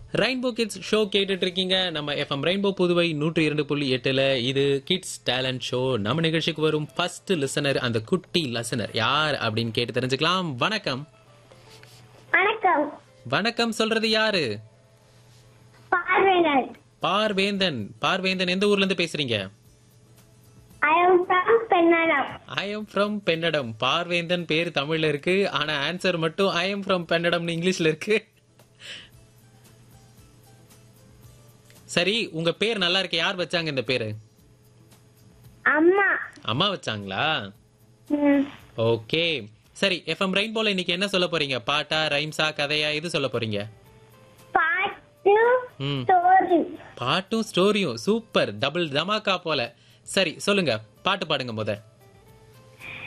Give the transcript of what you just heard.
rainbow kids show கேட்டுட்டு இருக்கீங்க நம்ம எஃப்எம் ரெயின்போ புதுவை நூற்றி இரண்டு புள்ளி எட்டுல இது கிட்ஸ் டேலண்ட் ஷோ நம்ம நிகழ்ச்சிக்கு வரும் ஃபர்ஸ்ட் லிசனர் அந்த குட்டி லிசனர் யார் அப்படின்னு கேட்டு தெரிஞ்சுக்கலாம் வணக்கம் வணக்கம் வணக்கம் சொல்றது யாரு பார்வைகள் பார்வேந்தன் பார்வேந்தன் எந்த ஊர்ல இருந்து பேசுறீங்க I am from Pennadam I am from Pennadam Parvendhan பேர் தமிழ்ல இருக்கு ஆனா ஆன்சர் மட்டும் ஐ எம் ஃப்ரம் பென்னடம்னு இங்கிலீஷ்ல இருக்கு சரி உங்க பேர் நல்லா இருக்கு யார் வச்சாங்க இந்த பேரு அம்மா அம்மா வச்சாங்களா ம், ஓகே சரி எஃப்எம் ரெயின்போல இன்னைக்கு என்ன சொல்ல போறீங்க பாட்டா ரைம்ஸா கதையா இது சொல்ல போறீங்க பாட்டு ம் ஸ்டோரி பாட்டும் ஸ்டோரியும் சூப்பர் டபுள் தமாக்கா போல சரி சொல்லுங்க பாட்டு பாடுங்க முத